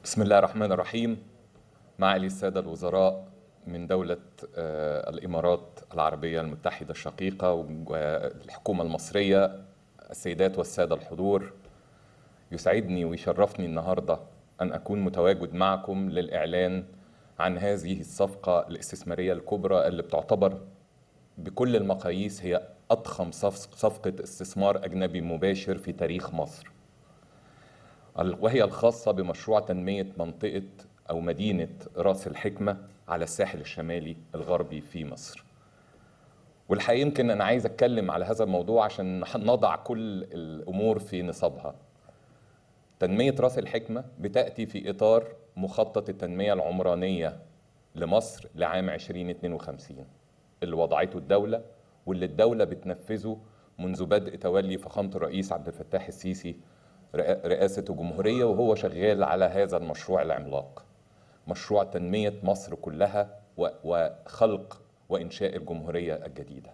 بسم الله الرحمن الرحيم معالي السادة الوزراء من دولة آه، الإمارات العربية المتحدة الشقيقة والحكومة المصرية السيدات والسادة الحضور يسعدني ويشرفني النهاردة أن أكون متواجد معكم للإعلان عن هذه الصفقة الاستثمارية الكبرى اللي بتعتبر بكل المقاييس هي أضخم صف- صفقة استثمار أجنبي مباشر في تاريخ مصر وهي الخاصة بمشروع تنمية منطقة أو مدينة رأس الحكمة على الساحل الشمالي الغربي في مصر والحقيقة يمكن أنا عايز أتكلم على هذا الموضوع عشان نضع كل الأمور في نصابها تنمية رأس الحكمة بتأتي في إطار مخطط التنمية العمرانية لمصر لعام 2052 اللي وضعته الدولة واللي الدولة بتنفذه منذ بدء تولي فخامة الرئيس عبد الفتاح السيسي رئا- رئاسة الجمهورية وهو شغال على هذا المشروع العملاق مشروع تنمية مصر كلها و- وخلق وإنشاء الجمهورية الجديدة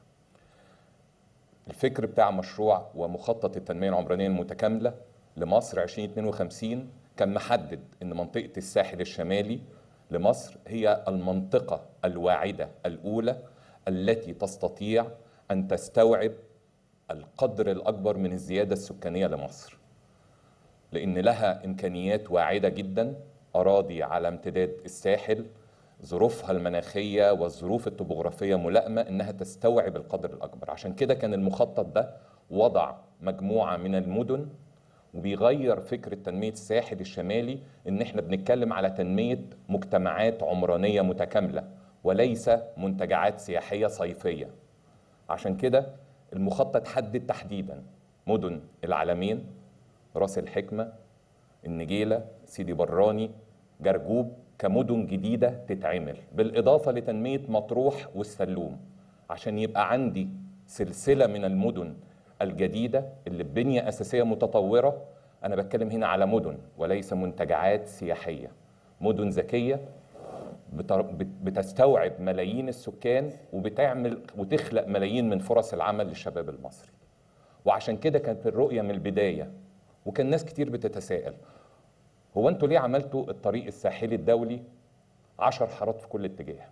الفكر بتاع مشروع ومخطط التنمية العمرانية المتكاملة لمصر 2052 كان محدد أن منطقة الساحل الشمالي لمصر هي المنطقة الواعدة الأولى التي تستطيع أن تستوعب القدر الأكبر من الزيادة السكانية لمصر لأن لها إمكانيات واعدة جدا أراضي على امتداد الساحل ظروفها المناخية والظروف الطبوغرافية ملائمة إنها تستوعب القدر الأكبر عشان كده كان المخطط ده وضع مجموعة من المدن وبيغير فكرة تنمية الساحل الشمالي إن إحنا بنتكلم على تنمية مجتمعات عمرانية متكاملة وليس منتجعات سياحية صيفية عشان كده المخطط حدد تحديدا مدن العلمين راس الحكمة النجيلة سيدي براني جرجوب كمدن جديدة تتعمل بالإضافة لتنمية مطروح والسلوم عشان يبقى عندي سلسلة من المدن الجديدة اللي ببنية أساسية متطورة أنا بتكلم هنا على مدن وليس منتجعات سياحية مدن ذكية بتر- بت- بتستوعب ملايين السكان وبتعمل وتخلق ملايين من فرص العمل للشباب المصري وعشان كده كانت الرؤية من البداية وكان ناس كتير بتتساءل هو انتوا ليه عملتوا الطريق الساحلي الدولي عشر حارات في كل اتجاه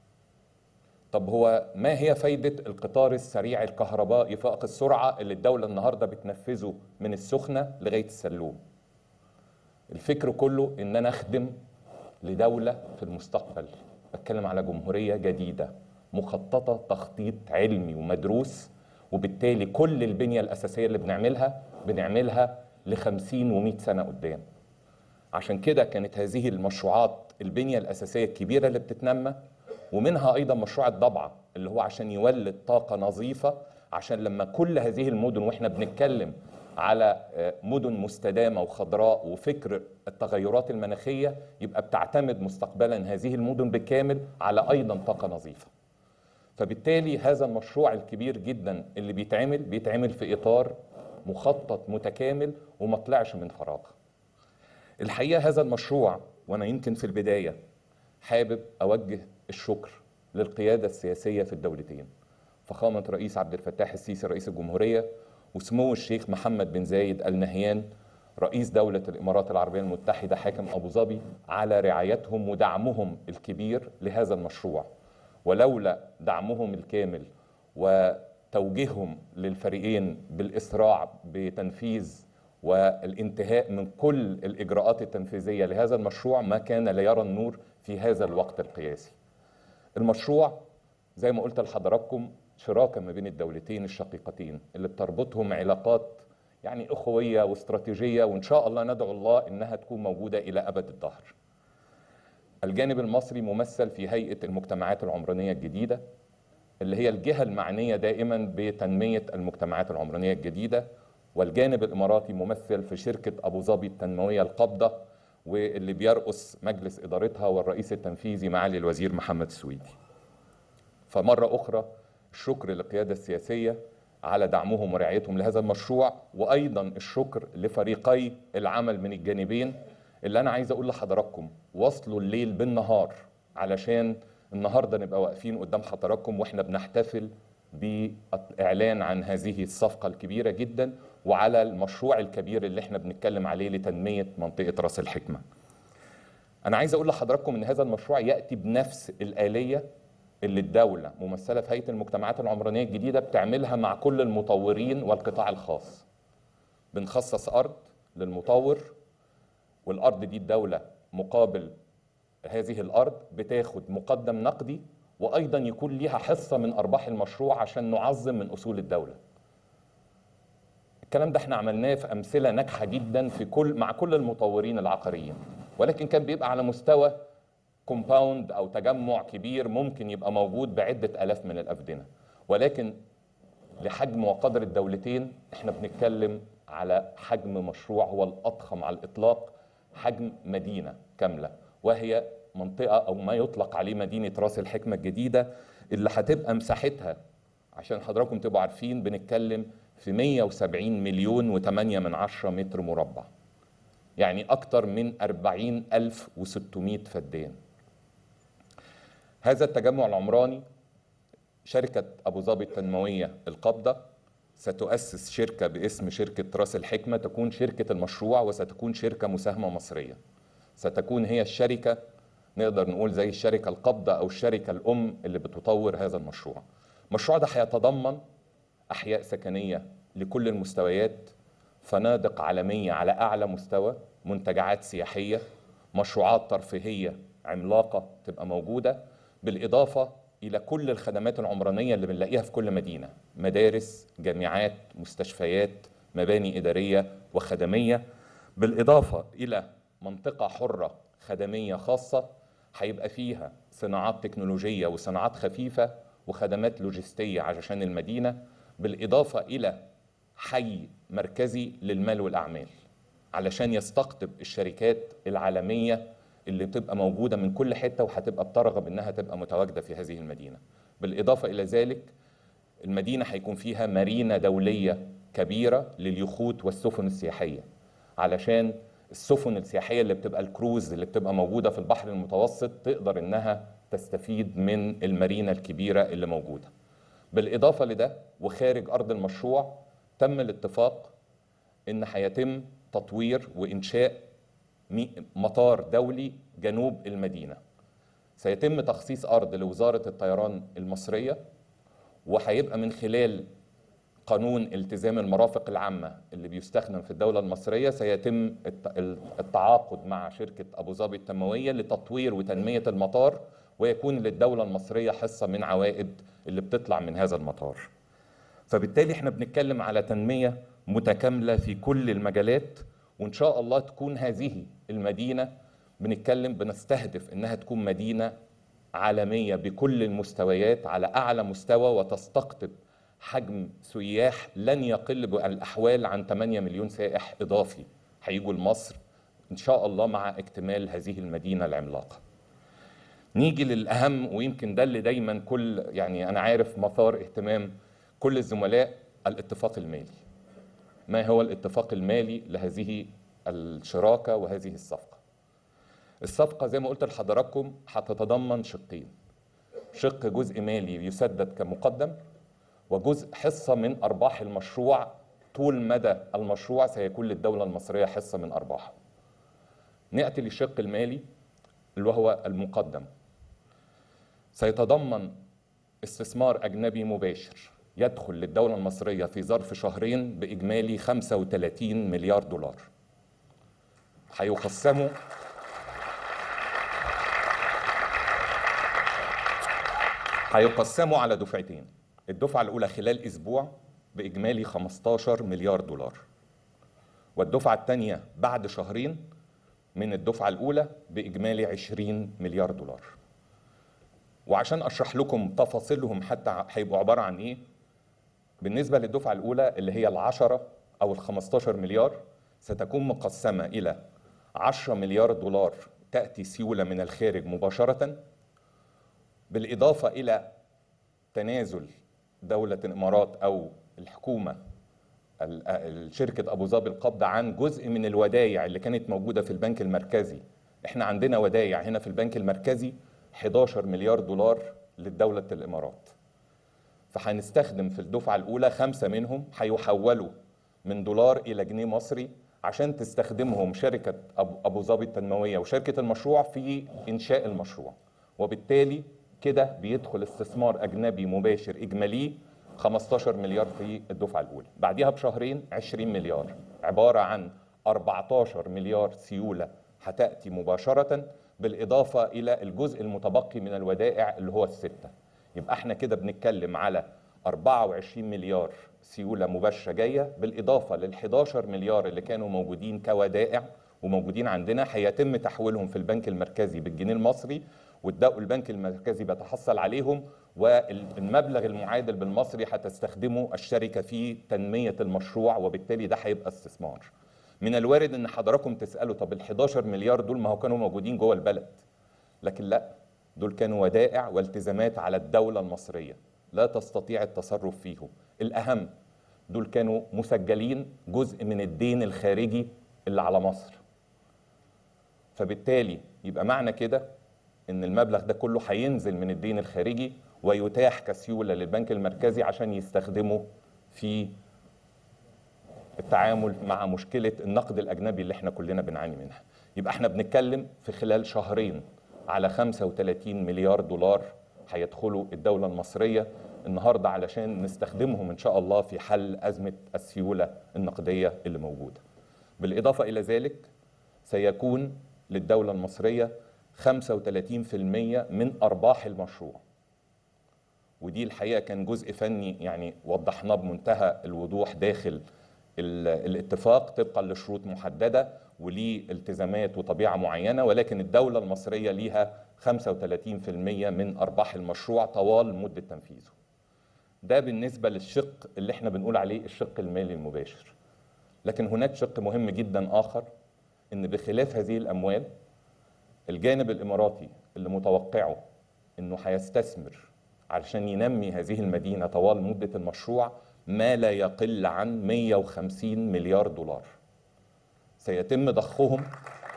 طب هو ما هي فايدة القطار السريع الكهربائي فائق السرعة اللي الدولة النهاردة بتنفذه من السخنة لغاية السلوم الفكر كله ان انا اخدم لدولة في المستقبل بتكلم على جمهورية جديدة مخططة تخطيط علمي ومدروس وبالتالي كل البنية الأساسية اللي بنعملها بنعملها لخمسين ومئة سنة قدام عشان كده كانت هذه المشروعات البنية الأساسية الكبيرة اللي بتتنمى ومنها أيضا مشروع الضبعة اللي هو عشان يولد طاقة نظيفة عشان لما كل هذه المدن وإحنا بنتكلم على آه، مدن مستدامة وخضراء وفكر التغيرات المناخية يبقى بتعتمد مستقبلا هذه المدن بالكامل على أيضا طاقة نظيفة فبالتالي هذا المشروع الكبير جدا اللي بيتعمل بيتعمل في إطار مخطط متكامل وما طلعش من فراغ الحقيقة هذا المشروع وأنا يمكن في البداية حابب أوجه الشكر للقيادة السياسية في الدولتين فخامة رئيس عبد الفتاح السيسي رئيس الجمهورية وسمو الشيخ محمد بن زايد آل نهيان رئيس دولة الإمارات العربية المتحدة حاكم أبو ظبي على رعايتهم ودعمهم الكبير لهذا المشروع ولولا دعمهم الكامل وتوجيههم للفريقين بالإسراع بتنفيذ والانتهاء من كل الإجراءات التنفيذية لهذا المشروع ما كان ليرى النور في هذا الوقت القياسي المشروع زي ما قلت لحضراتكم شراكة ما بين الدولتين الشقيقتين اللي بتربطهم علاقات يعني أخوية واستراتيجية وإن شاء الله ندعو الله إنها تكون موجودة إلى أبد الدهر الجانب المصري ممثل في هيئة المجتمعات العمرانية الجديدة اللي هي الجهة المعنية دائما بتنمية المجتمعات العمرانية الجديدة والجانب الإماراتي ممثل في شركة أبو ظبي التنموية القابضة واللي بيرأس مجلس إدارتها والرئيس التنفيذي معالي الوزير محمد السويدي فمرة أخرى الشكر للقيادة السياسية على دعمهم ورعايتهم لهذا المشروع وأيضا الشكر لفريقي العمل من الجانبين اللي أنا عايز أقول لحضراتكم وصلوا الليل بالنهار علشان النهاردة نبقى واقفين قدام حضراتكم وإحنا بنحتفل بإعلان عن هذه الصفقة الكبيرة جدا وعلى المشروع الكبير اللي احنا بنتكلم عليه لتنمية منطقة راس الحكمة انا عايز اقول لحضراتكم ان هذا المشروع ياتي بنفس الاليه اللي الدوله ممثله في هيئه المجتمعات العمرانيه الجديده بتعملها مع كل المطورين والقطاع الخاص بنخصص ارض للمطور والارض دي الدوله مقابل هذه الارض بتاخد مقدم نقدي وايضا يكون ليها حصه من ارباح المشروع عشان نعظم من اصول الدوله الكلام ده احنا عملناه في امثله ناجحه جدا في كل مع كل المطورين العقاريين ولكن كان بيبقى على مستوى كومباوند او تجمع كبير ممكن يبقى موجود بعده الاف من الافدنه ولكن لحجم وقدر الدولتين احنا بنتكلم على حجم مشروع هو الاضخم على الاطلاق حجم مدينه كامله وهي منطقه او ما يطلق عليه مدينه راس الحكمه الجديده اللي هتبقى مساحتها عشان حضراتكم تبقوا عارفين بنتكلم في 170 مليون و8 من عشرة متر مربع يعني أكثر من 40600 فدان هذا التجمع العمراني شركة أبو ظبي التنموية القابضة ستؤسس شركة باسم شركة راس الحكمة تكون شركة المشروع وستكون شركة مساهمة مصرية ستكون هي الشركة نقدر نقول زي الشركة القابضة أو الشركة الأم اللي بتطور هذا المشروع المشروع ده هيتضمن أحياء سكنية لكل المستويات فنادق عالمية على أعلى مستوى منتجعات سياحية مشروعات ترفيهية عملاقة تبقى موجودة بالإضافة إلى كل الخدمات العمرانية اللي بنلاقيها في كل مدينة مدارس جامعات مستشفيات مباني إدارية وخدمية بالإضافة إلى منطقة حرة خدمية خاصة هيبقى فيها صناعات تكنولوجية وصناعات خفيفة وخدمات لوجستية عشان المدينة بالإضافة إلى حي مركزي للمال والأعمال علشان يستقطب الشركات العالمية اللي بتبقى موجودة من كل حتة وهتبقى بترغب إنها تبقى متواجدة في هذه المدينة بالإضافة إلى ذلك المدينة هيكون فيها مارينا دولية كبيرة لليخوت والسفن السياحية علشان السفن السياحية اللي بتبقى الكروز اللي بتبقى موجودة في البحر المتوسط تقدر إنها تستفيد من المارينا الكبيرة اللي موجودة بالإضافة لده وخارج أرض المشروع تم الاتفاق إن هيتم تطوير وإنشاء مطار دولي جنوب المدينة سيتم تخصيص أرض لوزارة الطيران المصرية وهيبقى من خلال قانون التزام المرافق العامة اللي بيستخدم في الدولة المصرية سيتم التعاقد مع شركة أبو ظبي التنموية لتطوير وتنمية المطار ويكون للدولة المصرية حصة من عوائد اللي بتطلع من هذا المطار فبالتالي احنا بنتكلم على تنمية متكاملة في كل المجالات وإن شاء الله تكون هذه المدينة بنتكلم بنستهدف إنها تكون مدينة عالمية بكل المستويات على أعلى مستوى وتستقطب حجم سياح لن يقل بالأحوال عن 8 مليون سائح إضافي هيجوا لمصر إن شاء الله مع اكتمال هذه المدينة العملاقة نيجي للأهم ويمكن ده اللي دايما كل يعني أنا عارف مثار اهتمام كل الزملاء الاتفاق المالي ما هو الاتفاق المالي لهذه الشراكة وهذه الصفقة الصفقة زي ما قلت لحضراتكم هتتضمن شقين شق جزء مالي يسدد كمقدم وجزء حصة من أرباح المشروع طول مدى المشروع سيكون للدولة المصرية حصة من أرباحه نأتي للشق المالي اللي هو المقدم سيتضمن استثمار أجنبي مباشر يدخل للدولة المصرية في ظرف شهرين بإجمالي 35 مليار دولار هيقسموا هيقسموا على دفعتين الدفعة الأولى خلال أسبوع بإجمالي 15 مليار دولار والدفعة الثانية بعد شهرين من الدفعة الأولى بإجمالي 20 مليار دولار وعشان أشرح لكم تفاصيلهم حتى هيبقوا عبارة عن إيه بالنسبة للدفعة الأولى اللي هي العشرة أو الخمستاشر مليار ستكون مقسمة إلى عشرة مليار دولار تأتي سيولة من الخارج مباشرة بالإضافة إلى تنازل دولة الإمارات أو الحكومة شركة أبو ظبي القبض عن جزء من الودايع اللي كانت موجودة في البنك المركزي احنا عندنا ودايع هنا في البنك المركزي 11 مليار دولار للدولة الإمارات فهنستخدم في الدفعة الأولى خمسة منهم هيحولوا من دولار إلى جنيه مصري عشان تستخدمهم شركة أبو- أبو ظبي التنموية وشركة المشروع في إنشاء المشروع وبالتالي كده بيدخل استثمار أجنبي مباشر إجمالي 15 مليار في الدفعة الأولى بعدها بشهرين 20 مليار عبارة عن 14 مليار سيولة هتأتي مباشرة بالإضافة إلى الجزء المتبقي من الودائع اللي هو الستة يبقى احنا كده بنتكلم على 24 مليار سيولة مباشرة جاية بالإضافة لل 11 مليار اللي كانوا موجودين كودائع وموجودين عندنا هيتم تحويلهم في البنك المركزي بالجنيه المصري والدو البنك المركزي بيتحصل عليهم والمبلغ المعادل بالمصري هتستخدمه الشركة في تنمية المشروع وبالتالي ده هيبقى استثمار من الوارد ان حضراتكم تسألوا طب ال 11 مليار دول ما هو كانوا موجودين جوه البلد لكن لا دول كانوا ودائع والتزامات على الدولة المصرية لا تستطيع التصرف فيهم الأهم دول كانوا مسجلين جزء من الدين الخارجي اللي على مصر فبالتالي يبقى معنى كده ان المبلغ ده كله هينزل من الدين الخارجي ويتاح كسيولة للبنك المركزي عشان يستخدمه في التعامل مع مشكلة النقد الأجنبي اللي احنا كلنا بنعاني منها يبقى احنا بنتكلم في خلال شهرين على 35 مليار دولار هيدخلوا الدولة المصرية النهاردة علشان نستخدمهم إن شاء الله في حل أزمة السيولة النقدية اللي موجودة بالإضافة إلى ذلك سيكون للدولة المصرية 35% من أرباح المشروع ودي الحقيقه كان جزء فني يعني وضحناه بمنتهى الوضوح داخل ال- الاتفاق طبقا لشروط محدده وليه التزامات وطبيعه معينه ولكن الدوله المصريه ليها 35% من ارباح المشروع طوال مده تنفيذه. ده بالنسبه للشق اللي احنا بنقول عليه الشق المالي المباشر. لكن هناك شق مهم جدا اخر ان بخلاف هذه الاموال الجانب الاماراتي اللي متوقعه انه هيستثمر علشان ينمي هذه المدينه طوال مده المشروع ما لا يقل عن 150 مليار دولار. سيتم ضخهم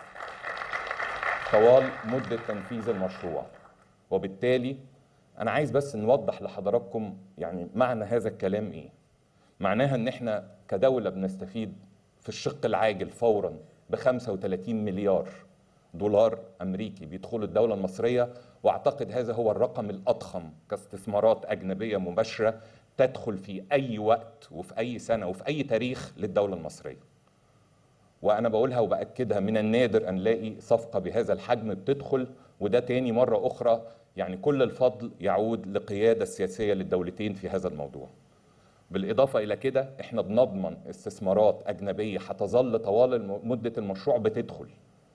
طوال مده تنفيذ المشروع. وبالتالي انا عايز بس نوضح لحضراتكم يعني معنى هذا الكلام ايه. معناها ان احنا كدوله بنستفيد في الشق العاجل فورا ب 35 مليار دولار امريكي بيدخلوا الدوله المصريه واعتقد هذا هو الرقم الاضخم كاستثمارات اجنبيه مباشره تدخل في اي وقت وفي اي سنه وفي اي تاريخ للدوله المصريه. وانا بقولها وباكدها من النادر ان نلاقي صفقه بهذا الحجم بتدخل وده تاني مره اخرى يعني كل الفضل يعود للقياده السياسيه للدولتين في هذا الموضوع. بالإضافة إلى كده إحنا بنضمن استثمارات أجنبية هتظل طوال الم- مدة المشروع بتدخل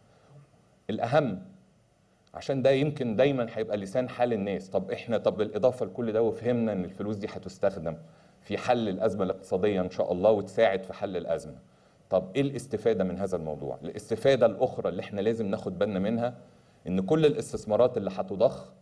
الأهم عشان ده يمكن دايما هيبقى لسان حال الناس طب إحنا طب بالإضافة لكل ده وفهمنا إن الفلوس دي هتستخدم في حل الأزمة الاقتصادية إن شاء الله وتساعد في حل الأزمة طب إيه الاستفادة من هذا الموضوع الاستفادة الأخرى اللي إحنا لازم ناخد بالنا منها إن كل الاستثمارات اللي هتضخ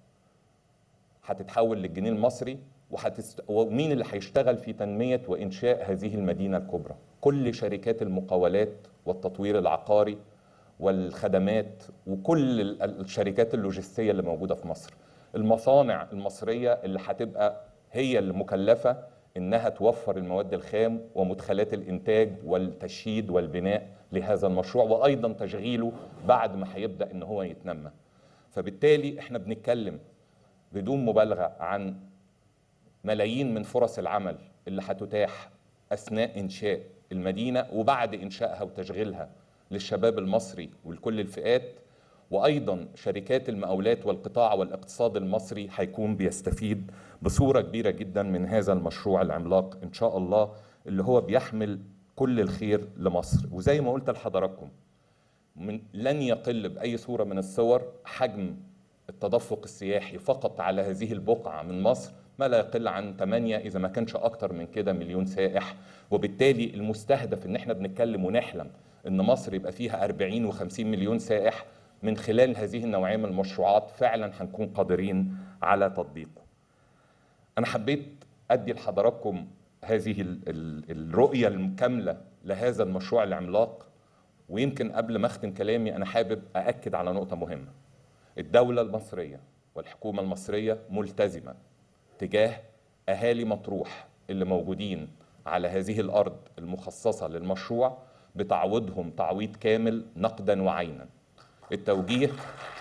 هتتحول للجنيه المصري وهتست... ومين اللي هيشتغل في تنمية وإنشاء هذه المدينة الكبرى كل شركات المقاولات والتطوير العقاري والخدمات وكل ال- ال- الشركات اللوجستية اللي موجودة في مصر المصانع المصرية اللي هتبقى هي المكلفة إنها توفر المواد الخام ومدخلات الإنتاج والتشييد والبناء لهذا المشروع وأيضا تشغيله بعد ما هيبدأ إن هو يتنمى فبالتالي إحنا بنتكلم بدون مبالغة عن ملايين من فرص العمل اللي هتتاح اثناء انشاء المدينه وبعد انشائها وتشغيلها للشباب المصري ولكل الفئات وايضا شركات المقاولات والقطاع والاقتصاد المصري هيكون بيستفيد بصوره كبيره جدا من هذا المشروع العملاق ان شاء الله اللي هو بيحمل كل الخير لمصر وزي ما قلت لحضراتكم من لن يقل باي صوره من الصور حجم التدفق السياحي فقط على هذه البقعه من مصر ما لا يقل عن 8 اذا ما كانش اكتر من كده مليون سائح وبالتالي المستهدف ان احنا بنتكلم ونحلم ان مصر يبقى فيها 40 و50 مليون سائح من خلال هذه النوعيه من المشروعات فعلا هنكون قادرين على تطبيقه. انا حبيت ادي لحضراتكم هذه ال- ال- الرؤيه الكامله لهذا المشروع العملاق ويمكن قبل ما اختم كلامي انا حابب ااكد على نقطه مهمه. الدوله المصريه والحكومه المصريه ملتزمه تجاه اهالي مطروح اللي موجودين على هذه الارض المخصصه للمشروع بتعويضهم تعويض كامل نقدا وعينا التوجيه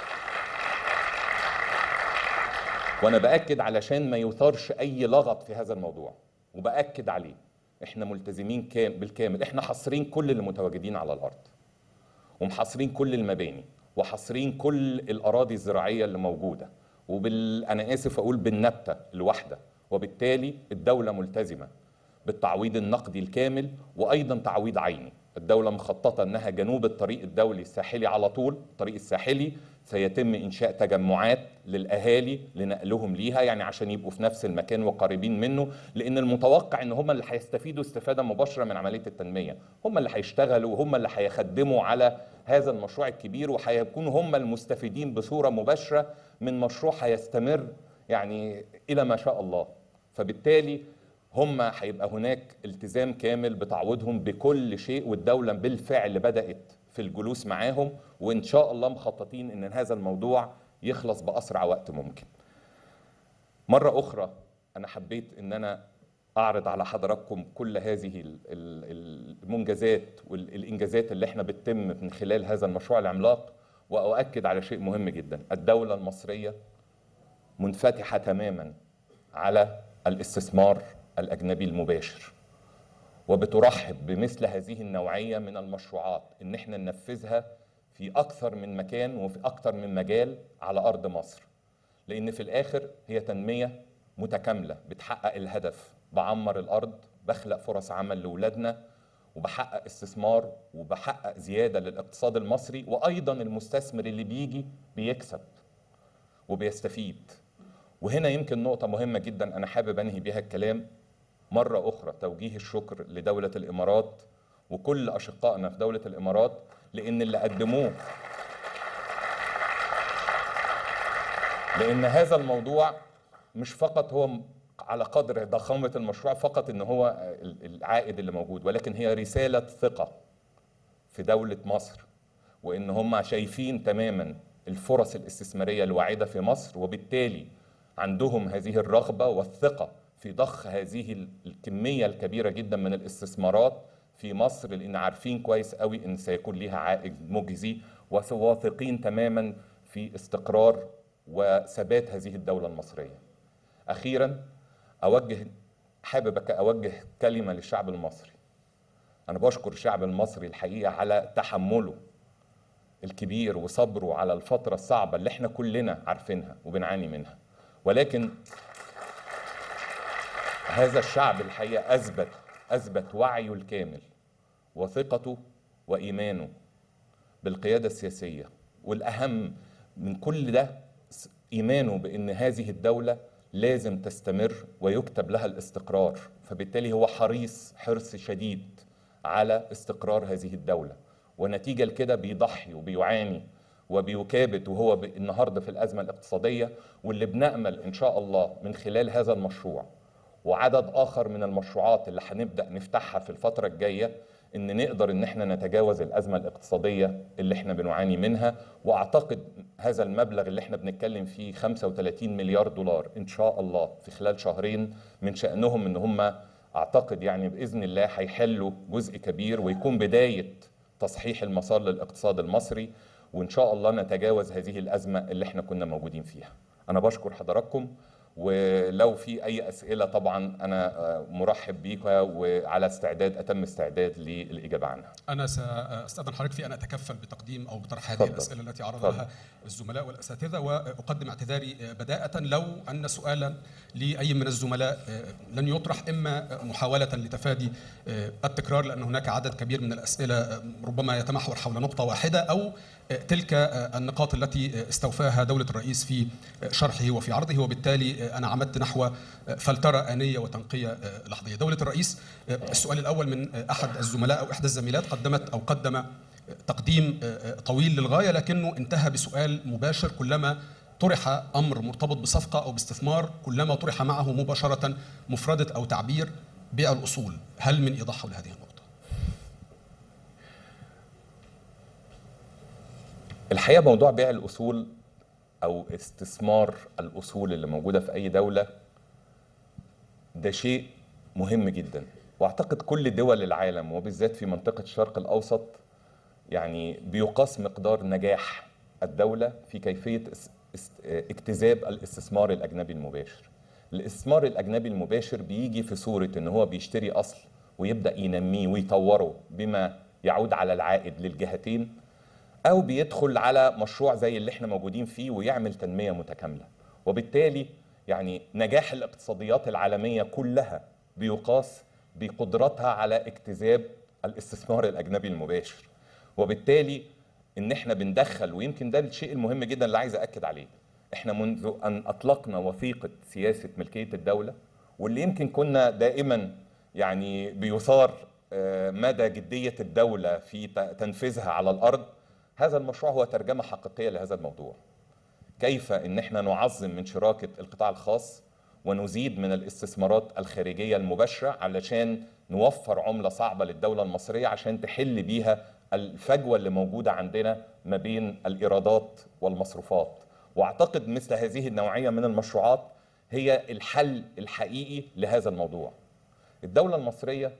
وانا باكد علشان ما يثارش اي لغط في هذا الموضوع وباكد عليه احنا ملتزمين كام بالكامل احنا حاصرين كل اللي متواجدين على الارض ومحاصرين كل المباني وحاصرين كل الاراضي الزراعيه اللي موجوده وبال انا اسف اقول بالنبته الواحده وبالتالي الدوله ملتزمه بالتعويض النقدي الكامل وايضا تعويض عيني الدولة مخططة أنها جنوب الطريق الدولي الساحلي على طول الطريق الساحلي سيتم إنشاء تجمعات للأهالي لنقلهم ليها يعني عشان يبقوا في نفس المكان وقريبين منه لأن المتوقع أن هم اللي هيستفيدوا استفادة مباشرة من عملية التنمية هم اللي هيشتغلوا وهم اللي هيخدموا على هذا المشروع الكبير وهيكونوا هم المستفيدين بصورة مباشرة من مشروع هيستمر يعني إلى ما شاء الله فبالتالي هم هيبقى هناك التزام كامل بتعويضهم بكل شيء والدولة بالفعل بدأت في الجلوس معاهم وإن شاء الله مخططين إن هذا الموضوع يخلص بأسرع وقت ممكن مرة أخرى أنا حبيت إن أنا أعرض على حضراتكم كل هذه المنجزات والإنجازات اللي احنا بتتم من خلال هذا المشروع العملاق وأؤكد على شيء مهم جدا الدولة المصرية منفتحة تماما على الاستثمار الأجنبي المباشر وبترحب بمثل هذه النوعية من المشروعات إن احنا ننفذها في أكثر من مكان وفي أكثر من مجال على أرض مصر لأن في الآخر هي تنمية متكاملة بتحقق الهدف بعمر الأرض بخلق فرص عمل لأولادنا وبحقق استثمار وبحقق زيادة للاقتصاد المصري وأيضا المستثمر اللي بيجي بيكسب وبيستفيد وهنا يمكن نقطة مهمة جدا أنا حابب أنهي بها الكلام مرة أخرى توجيه الشكر لدولة الإمارات وكل أشقائنا في دولة الإمارات لأن اللي قدموه لأن هذا الموضوع مش فقط هو على قدر ضخامة المشروع فقط إن هو العائد اللي موجود ولكن هي رسالة ثقة في دولة مصر وإن هم شايفين تماما الفرص الاستثمارية الواعدة في مصر وبالتالي عندهم هذه الرغبة والثقة في ضخ هذه الكميه الكبيره جدا من الاستثمارات في مصر لان عارفين كويس قوي ان سيكون لها عائد مجزي وواثقين تماما في استقرار وثبات هذه الدوله المصريه. اخيرا اوجه حابب اوجه كلمه للشعب المصري. انا بشكر الشعب المصري الحقيقه على تحمله الكبير وصبره على الفتره الصعبه اللي احنا كلنا عارفينها وبنعاني منها. ولكن هذا الشعب الحقيقة أثبت أثبت وعيه الكامل وثقته وإيمانه بالقيادة السياسية والأهم من كل ده إيمانه بأن هذه الدولة لازم تستمر ويكتب لها الاستقرار فبالتالي هو حريص حرص شديد على استقرار هذه الدولة ونتيجة لكده بيضحي وبيعاني وبيكابد وهو النهاردة في الأزمة الاقتصادية واللي بنأمل إن شاء الله من خلال هذا المشروع وعدد اخر من المشروعات اللي هنبدا نفتحها في الفتره الجايه ان نقدر ان احنا نتجاوز الازمه الاقتصاديه اللي احنا بنعاني منها واعتقد هذا المبلغ اللي احنا بنتكلم فيه 35 مليار دولار ان شاء الله في خلال شهرين من شانهم ان هم اعتقد يعني باذن الله هيحلوا جزء كبير ويكون بدايه تصحيح المسار للاقتصاد المصري وان شاء الله نتجاوز هذه الازمه اللي احنا كنا موجودين فيها انا بشكر حضراتكم ولو في اي اسئله طبعا انا آه، مرحب بيك وعلى استعداد اتم استعداد للاجابه عنها. انا ساستاذن حضرتك في ان اتكفل بتقديم او بطرح هذه الاسئله التي عرضها الزملاء والاساتذه واقدم اعتذاري آه، بداءه لو ان سؤالا لاي من الزملاء آه، لن يطرح اما محاوله لتفادي التكرار لان هناك عدد كبير من الاسئله ربما يتمحور حول نقطه واحده او تلك النقاط التي استوفاها دولة الرئيس في شرحه وفي عرضه وبالتالي أنا عمدت نحو فلترة آنية وتنقية لحظية دولة الرئيس السؤال الأول من أحد الزملاء أو إحدى الزميلات قدمت أو قدم تقديم طويل للغاية لكنه انتهى بسؤال مباشر كلما طرح أمر مرتبط بصفقة أو باستثمار كلما طرح معه مباشرة مفردة أو تعبير بيع الأصول هل من إيضاح حول هذه النقطة؟ الحقيقه موضوع بيع الاصول او استثمار الاصول اللي موجوده في اي دوله ده شيء مهم جدا واعتقد كل دول العالم وبالذات في منطقه الشرق الاوسط يعني بيقاس مقدار نجاح الدوله في كيفيه اجتذاب الاستثمار الاجنبي المباشر. الاستثمار الاجنبي المباشر بيجي في صوره ان هو بيشتري اصل ويبدا ينميه ويطوره بما يعود على العائد للجهتين او بيدخل على مشروع زي اللي احنا موجودين فيه ويعمل تنميه متكامله وبالتالي يعني نجاح الاقتصاديات العالميه كلها بيقاس بقدرتها على اجتذاب الاستثمار الاجنبي المباشر وبالتالي ان احنا بندخل ويمكن ده الشيء المهم جدا اللي عايز اكد عليه احنا منذ ان اطلقنا وثيقه سياسه ملكيه الدوله واللي يمكن كنا دائما يعني بيثار مدى جديه الدوله في تنفيذها على الارض هذا المشروع هو ترجمه حقيقيه لهذا الموضوع كيف ان احنا نعظم من شراكه القطاع الخاص ونزيد من الاستثمارات الخارجيه المباشره علشان نوفر عمله صعبه للدوله المصريه عشان تحل بيها الفجوه اللي موجوده عندنا ما بين الايرادات والمصروفات واعتقد مثل هذه النوعيه من المشروعات هي الحل الحقيقي لهذا الموضوع الدوله المصريه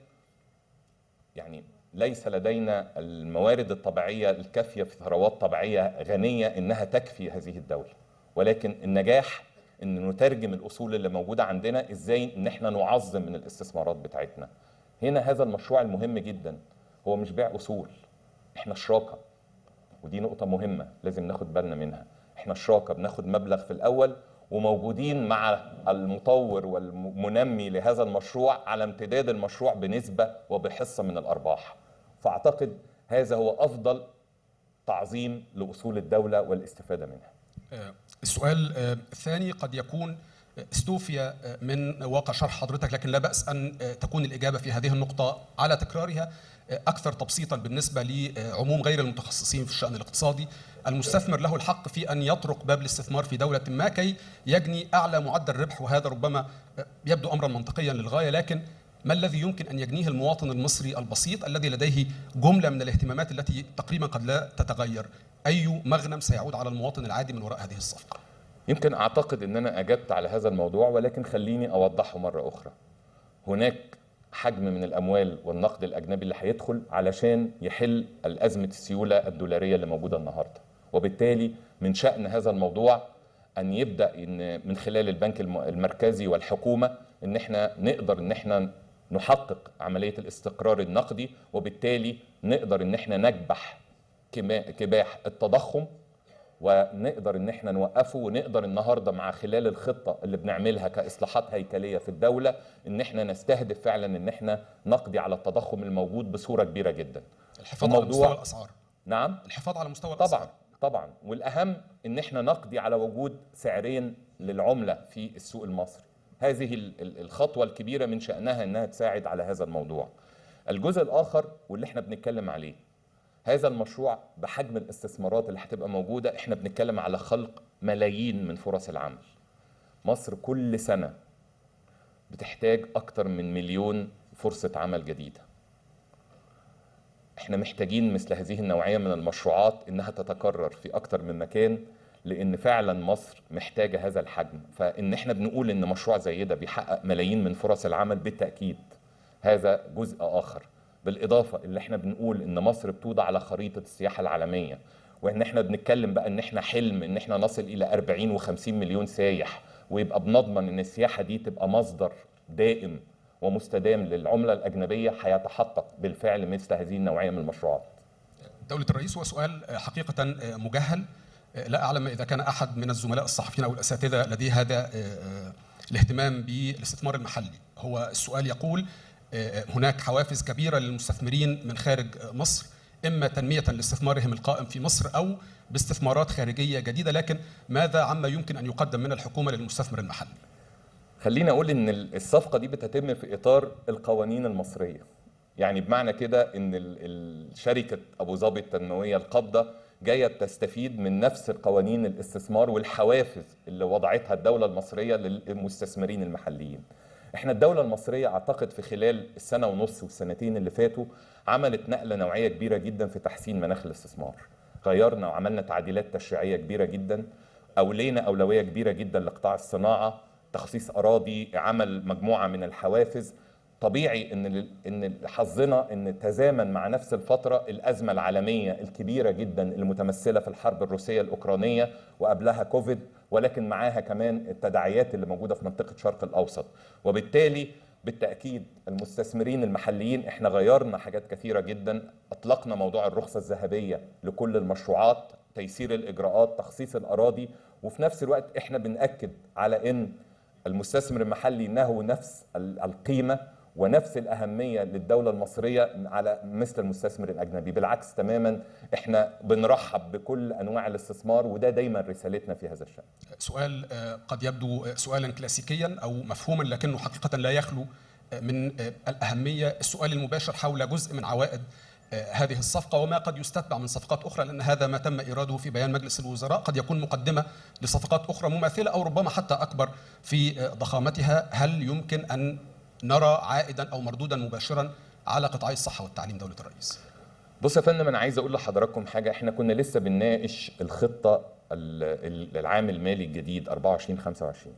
يعني ليس لدينا الموارد الطبيعيه الكافيه في ثروات طبيعيه غنيه انها تكفي هذه الدوله ولكن النجاح ان نترجم الاصول اللي موجوده عندنا ازاي ان احنا نعظم من الاستثمارات بتاعتنا هنا هذا المشروع المهم جدا هو مش بيع اصول احنا شراكه ودي نقطه مهمه لازم ناخد بالنا منها احنا شراكه بناخد مبلغ في الاول وموجودين مع المطور والمنمي لهذا المشروع على امتداد المشروع بنسبه وبحصه من الارباح فاعتقد هذا هو افضل تعظيم لاصول الدوله والاستفاده منها السؤال الثاني قد يكون استوفي من واقع شرح حضرتك لكن لا باس ان تكون الاجابه في هذه النقطه على تكرارها اكثر تبسيطا بالنسبه لعموم غير المتخصصين في الشان الاقتصادي المستثمر له الحق في ان يطرق باب الاستثمار في دوله ما كي يجني اعلى معدل ربح وهذا ربما يبدو امرا منطقيا للغايه لكن ما الذي يمكن ان يجنيه المواطن المصري البسيط الذي لديه جمله من الاهتمامات التي تقريبا قد لا تتغير اي مغنم سيعود على المواطن العادي من وراء هذه الصفقه يمكن اعتقد ان انا اجبت على هذا الموضوع ولكن خليني اوضحه مره اخرى هناك حجم من الاموال والنقد الاجنبي اللي هيدخل علشان يحل الازمه السيوله الدولاريه اللي موجوده النهارده وبالتالي من شان هذا الموضوع ان يبدا ان من خلال البنك المركزي والحكومه ان احنا نقدر ان احنا نحقق عمليه الاستقرار النقدي وبالتالي نقدر ان احنا نكبح كباح التضخم ونقدر ان احنا نوقفه ونقدر النهارده مع خلال الخطه اللي بنعملها كاصلاحات هيكليه في الدوله ان احنا نستهدف فعلا ان احنا نقضي على التضخم الموجود بصوره كبيره جدا. الحفاظ على مستوى الاسعار. نعم الحفاظ على مستوى الاسعار. طبعا طبعا والاهم ان احنا نقضي على وجود سعرين للعمله في السوق المصري. هذه الخطوه الكبيره من شانها انها تساعد على هذا الموضوع. الجزء الاخر واللي احنا بنتكلم عليه هذا المشروع بحجم الاستثمارات اللي هتبقى موجودة احنا بنتكلم على خلق ملايين من فرص العمل مصر كل سنة بتحتاج أكتر من مليون فرصة عمل جديدة احنا محتاجين مثل هذه النوعية من المشروعات انها تتكرر في أكتر من مكان لأن فعلا مصر محتاجة هذا الحجم فإن احنا بنقول إن مشروع زي ده بيحقق ملايين من فرص العمل بالتأكيد هذا جزء آخر بالاضافه اللي احنا بنقول ان مصر بتوضع على خريطه السياحه العالميه وان احنا بنتكلم بقى ان احنا حلم ان احنا نصل الى 40 و50 مليون سايح ويبقى بنضمن ان السياحه دي تبقى مصدر دائم ومستدام للعمله الاجنبيه هيتحقق بالفعل مثل هذه النوعيه من المشروعات. دولة الرئيس هو سؤال حقيقة مجهل لا أعلم إذا كان أحد من الزملاء الصحفيين أو الأساتذة لديه هذا الاهتمام بالاستثمار المحلي هو السؤال يقول هناك حوافز كبيره للمستثمرين من خارج مصر اما تنميه لاستثمارهم القائم في مصر او باستثمارات خارجيه جديده لكن ماذا عما يمكن ان يقدم من الحكومه للمستثمر المحلي؟ خليني اقول ان الصفقه دي بتتم في اطار القوانين المصريه. يعني بمعنى كده ان شركه ابو ظبي التنمويه القابضه جايه تستفيد من نفس القوانين الاستثمار والحوافز اللي وضعتها الدوله المصريه للمستثمرين المحليين. احنا الدولة المصرية اعتقد في خلال السنة ونص والسنتين اللي فاتوا عملت نقلة نوعية كبيرة جدا في تحسين مناخ الاستثمار غيرنا وعملنا تعديلات تشريعية كبيرة جدا أولينا أولوية كبيرة جدا لقطاع الصناعة تخصيص أراضي عمل مجموعة من الحوافز طبيعي ان ان حظنا ان تزامن مع نفس الفتره الازمه العالميه الكبيره جدا المتمثله في الحرب الروسيه الاوكرانيه وقبلها كوفيد ولكن معاها كمان التداعيات اللي موجوده في منطقه الشرق الاوسط وبالتالي بالتاكيد المستثمرين المحليين احنا غيرنا حاجات كثيره جدا اطلقنا موضوع الرخصه الذهبيه لكل المشروعات تيسير الاجراءات تخصيص الاراضي وفي نفس الوقت احنا بناكد على ان المستثمر المحلي له نفس القيمه ونفس الأهمية للدولة المصرية على مثل المستثمر الأجنبي بالعكس تماما احنا بنرحب بكل أنواع الاستثمار وده دايما رسالتنا في هذا الشأن سؤال قد يبدو سؤالا كلاسيكيا أو مفهوما لكنه حقيقة لا يخلو من الأهمية السؤال المباشر حول جزء من عوائد هذه الصفقة وما قد يستتبع من صفقات أخرى لأن هذا ما تم إيراده في بيان مجلس الوزراء قد يكون مقدمة لصفقات أخرى مماثلة أو ربما حتى أكبر في ضخامتها هل يمكن أن نرى عائدا او مردودا مباشرا على قطاعي الصحه والتعليم دوله الرئيس. بص يا فندم انا عايز اقول لحضراتكم حاجه احنا كنا لسه بنناقش الخطه العام المالي الجديد 24 25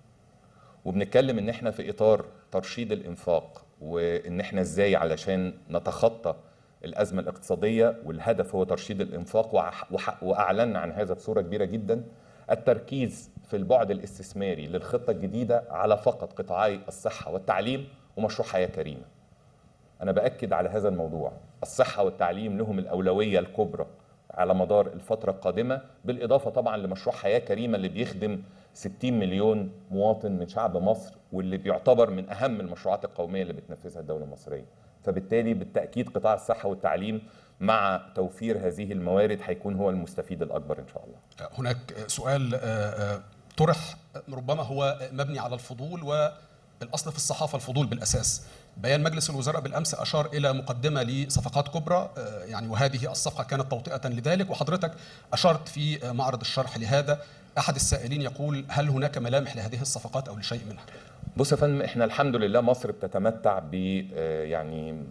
وبنتكلم ان احنا في اطار ترشيد الانفاق وان احنا ازاي علشان نتخطى الازمه الاقتصاديه والهدف هو ترشيد الانفاق واعلنا عن هذا بصوره كبيره جدا التركيز في البعد الاستثماري للخطة الجديدة على فقط قطاعي الصحة والتعليم ومشروع حياة كريمة أنا بأكد على هذا الموضوع الصحة والتعليم لهم الأولوية الكبرى على مدار الفترة القادمة بالإضافة طبعا لمشروع حياة كريمة اللي بيخدم 60 مليون مواطن من شعب مصر واللي بيعتبر من أهم المشروعات القومية اللي بتنفذها الدولة المصرية فبالتالي بالتأكيد قطاع الصحة والتعليم مع توفير هذه الموارد هيكون هو المستفيد الأكبر إن شاء الله هناك سؤال طرح ربما هو مبني على الفضول والاصل في الصحافه الفضول بالاساس بيان مجلس الوزراء بالامس اشار الى مقدمه لصفقات كبرى يعني وهذه الصفقه كانت توطئه لذلك وحضرتك اشرت في معرض الشرح لهذا احد السائلين يقول هل هناك ملامح لهذه الصفقات او لشيء منها بص يا فندم احنا الحمد لله مصر بتتمتع ب يعني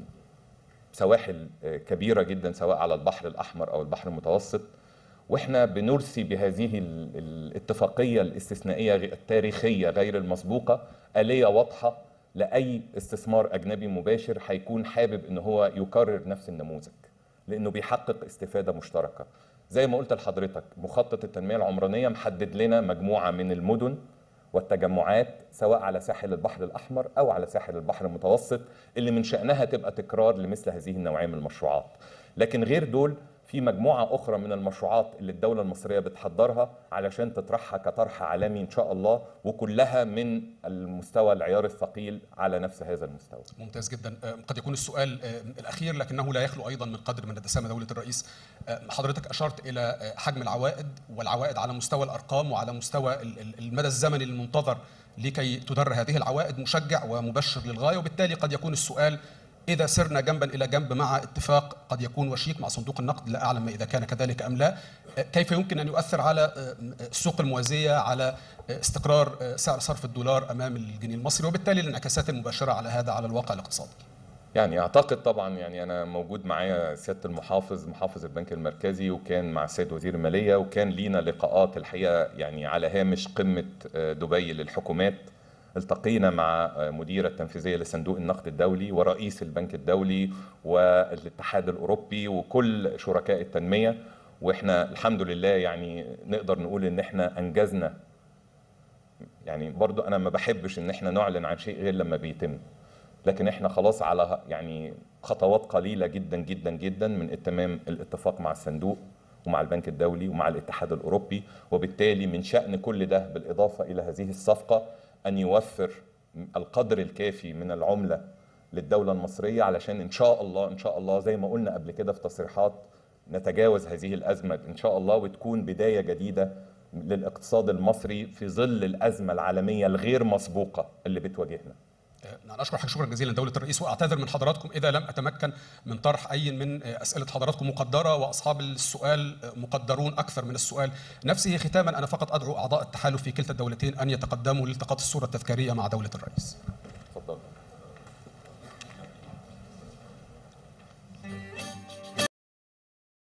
سواحل كبيره جدا سواء على البحر الاحمر او البحر المتوسط واحنا بنرسي بهذه الاتفاقيه الاستثنائيه التاريخيه غير المسبوقه اليه واضحه لاي استثمار اجنبي مباشر هيكون حابب ان هو يكرر نفس النموذج لانه بيحقق استفاده مشتركه زي ما قلت لحضرتك مخطط التنميه العمرانيه محدد لنا مجموعه من المدن والتجمعات سواء على ساحل البحر الاحمر او على ساحل البحر المتوسط اللي من شانها تبقى تكرار لمثل هذه النوعيه من المشروعات لكن غير دول في مجموعة أخرى من المشروعات اللي الدولة المصرية بتحضرها علشان تطرحها كطرح عالمي إن شاء الله وكلها من المستوى العيار الثقيل على نفس هذا المستوى ممتاز جدا قد يكون السؤال الأخير لكنه لا يخلو أيضا من قدر من الدسامة دولة الرئيس حضرتك أشرت إلى حجم العوائد والعوائد على مستوى الأرقام وعلى مستوى المدى الزمني المنتظر لكي تدر هذه العوائد مشجع ومبشر للغاية وبالتالي قد يكون السؤال إذا سرنا جنبا إلى جنب مع اتفاق قد يكون وشيك مع صندوق النقد لا أعلم إذا كان كذلك أم لا كيف يمكن أن يؤثر على السوق الموازية على استقرار سعر صرف الدولار أمام الجنيه المصري وبالتالي الانعكاسات المباشرة على هذا على الواقع الاقتصادي يعني اعتقد طبعا يعني انا موجود معايا سياده المحافظ محافظ البنك المركزي وكان مع السيد وزير الماليه وكان لينا لقاءات الحقيقه يعني على هامش قمه دبي للحكومات التقينا مع مديرة التنفيذية لصندوق النقد الدولي ورئيس البنك الدولي والاتحاد الأوروبي وكل شركاء التنمية وإحنا الحمد لله يعني نقدر نقول إن إحنا أنجزنا يعني برضو أنا ما بحبش إن إحنا نعلن عن شيء غير لما بيتم لكن إحنا خلاص على يعني خطوات قليلة جدا جدا جدا من اتمام الاتفاق مع الصندوق ومع البنك الدولي ومع الاتحاد الأوروبي وبالتالي من شأن كل ده بالإضافة إلى هذه الصفقة أن يوفر القدر الكافي من العملة للدولة المصرية علشان إن شاء الله إن شاء الله زي ما قلنا قبل كده في تصريحات نتجاوز هذه الأزمة إن شاء الله وتكون بداية جديدة للاقتصاد المصري في ظل الأزمة العالمية الغير مسبوقة اللي بتواجهنا أنا أشكر حضرتك شكرا جزيلا دولة الرئيس وأعتذر من حضراتكم إذا لم أتمكن من طرح أي من أسئلة حضراتكم مقدرة وأصحاب السؤال مقدرون أكثر من السؤال نفسه ختاما أنا فقط أدعو أعضاء التحالف في كلتا الدولتين أن يتقدموا لالتقاط الصورة التذكارية مع دولة الرئيس